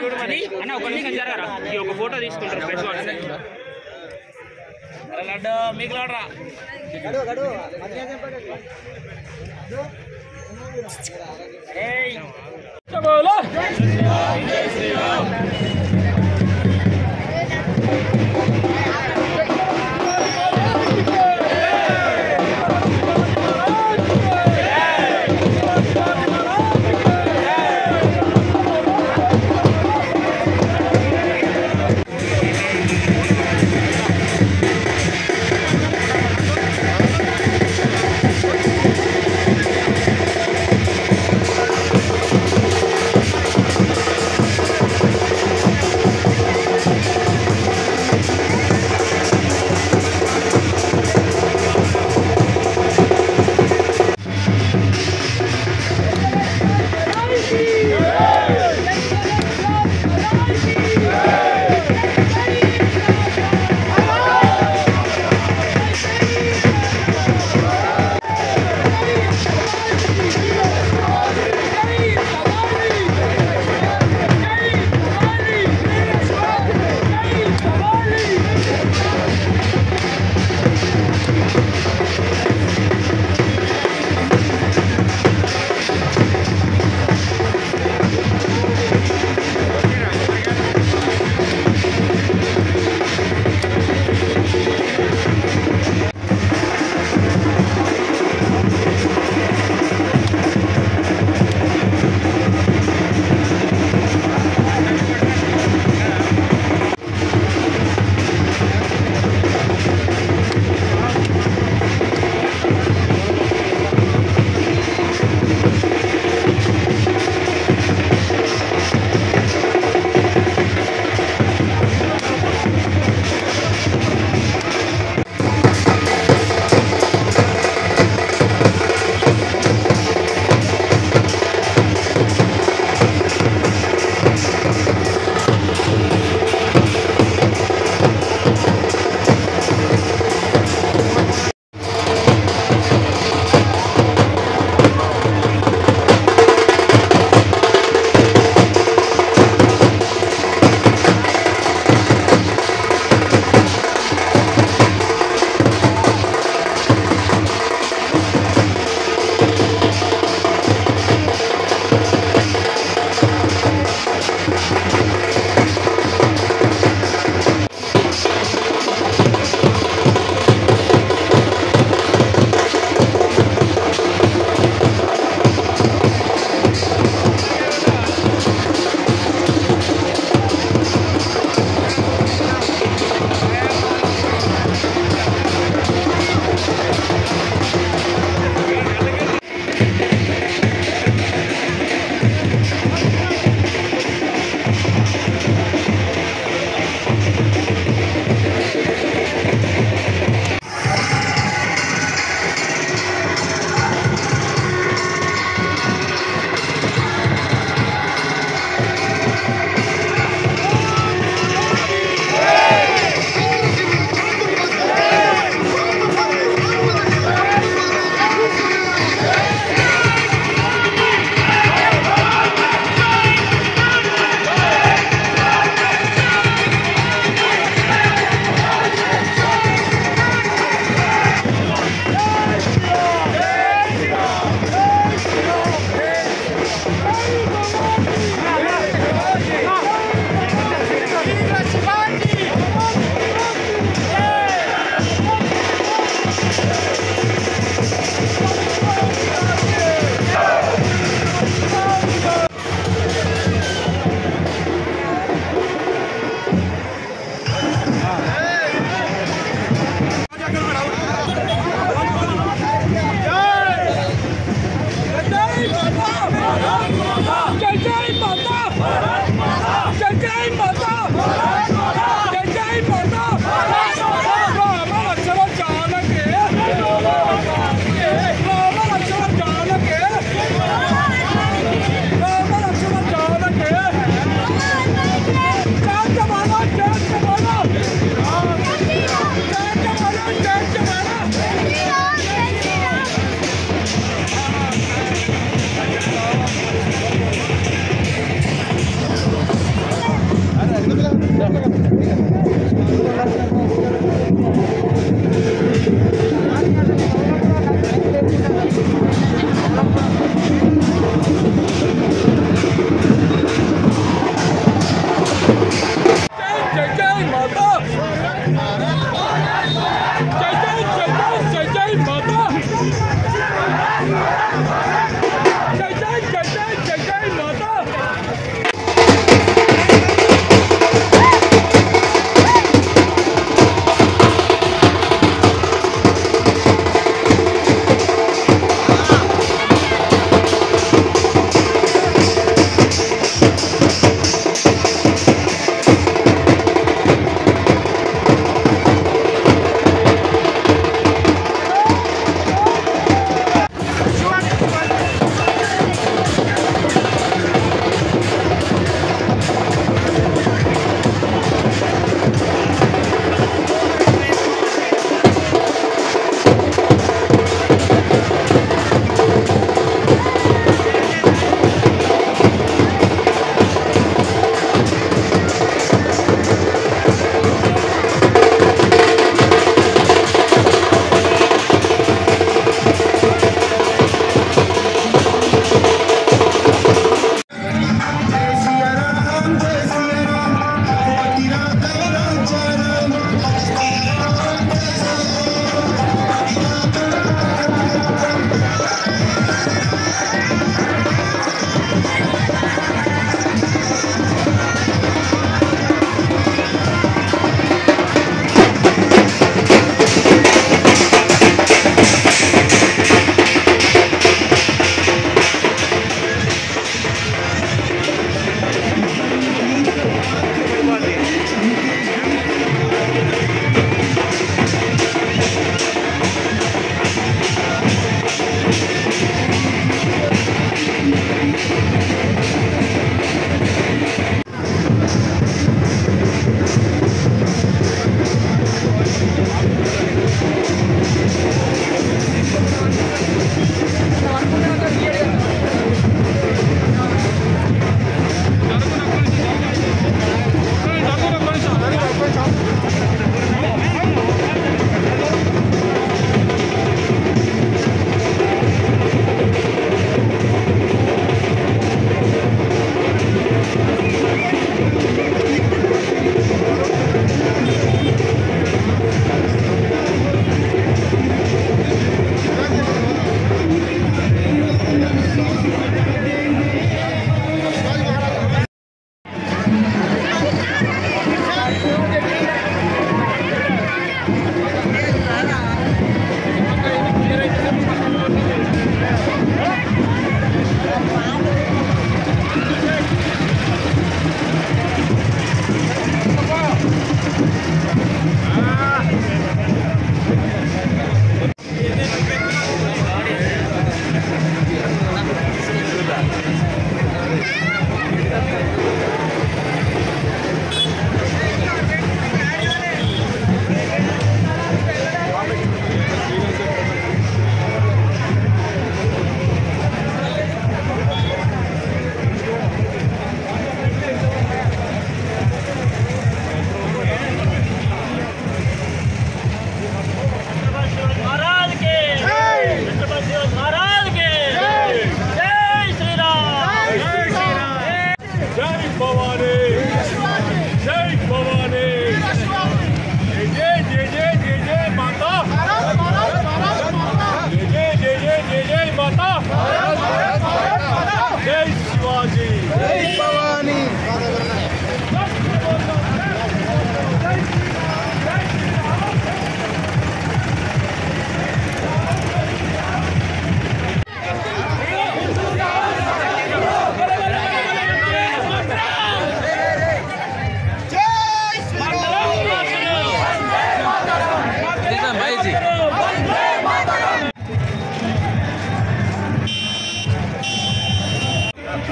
అన్న ఒక నిమిషం జరగరా ఈ ఒక ఫోటో తీసుకుంటారు ప్రెస్ వాళ్ళు లడ్డు మీకు లాడరా ఏయ్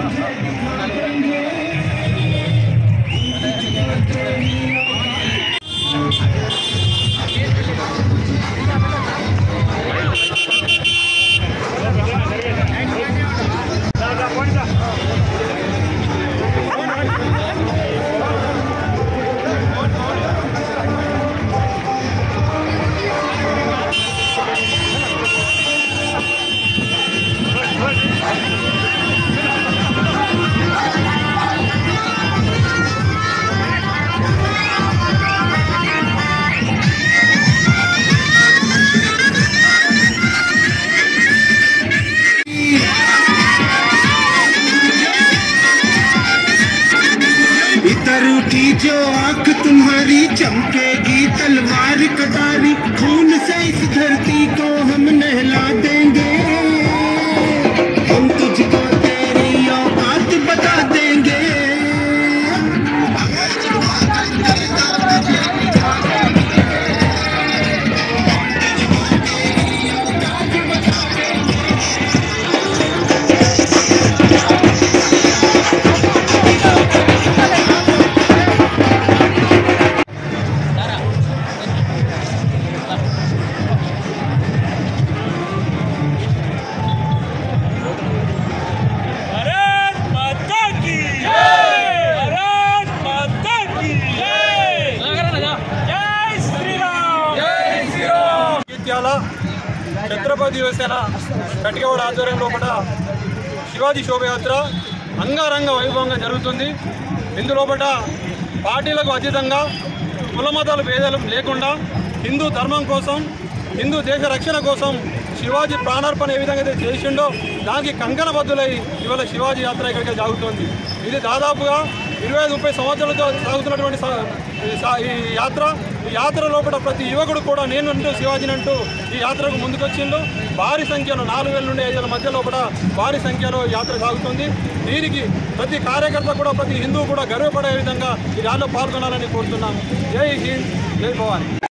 इतरू की जो आंख तुम्हारी चमकेगी तलवार कटारी खून से इस धरती को हम नहला देंगे हम तुझको तेरी औकात बता देंगे भारत माता की भारत माता की जय श्री राम जय श्री राम జగిత్యాల ఛత్రపతి యువసేన కటికవాడ ఆధ్వర్యంలో కూడా శివాజీ శోభయాత్ర అంగరంగ వైభవంగా జరుగుతుంది ఇందులోపట పార్టీలకు అతీతంగా కుల మతాలు భేదాలు లేకుండా హిందూ ధర్మం కోసం హిందూ దేశ రక్షణ కోసం శివాజీ ప్రాణార్పణ ఏ విధంగా అయితే చేసిండో దానికి కంకణబద్దులై ఇవాళ శివాజీ యాత్ర ఇక్కడికి సాగుతోంది ఇది దాదాపుగా ఇరవై ఐదు ముప్పై సంవత్సరాలతో సాగుతున్నటువంటి సా- ఈ సా- ఈ యాత్ర ఈ యాత్ర లోపల ప్రతి యువకుడు కూడా నేనంటూ శివాజీని అంటూ ఈ యాత్రకు ముందుకొచ్చిండు భారీ సంఖ్యలో నాలుగు వేల నుండి ఐదు వేల మధ్యలో కూడా భారీ సంఖ్యలో ఈ యాత్ర సాగుతుంది దీనికి ప్రతి కార్యకర్త కూడా ప్రతి హిందువు కూడా గర్వపడే విధంగా ఈ ర్యాలీలో పాల్గొనాలని కోరుతున్నాము జై హింద్ జై భవానీ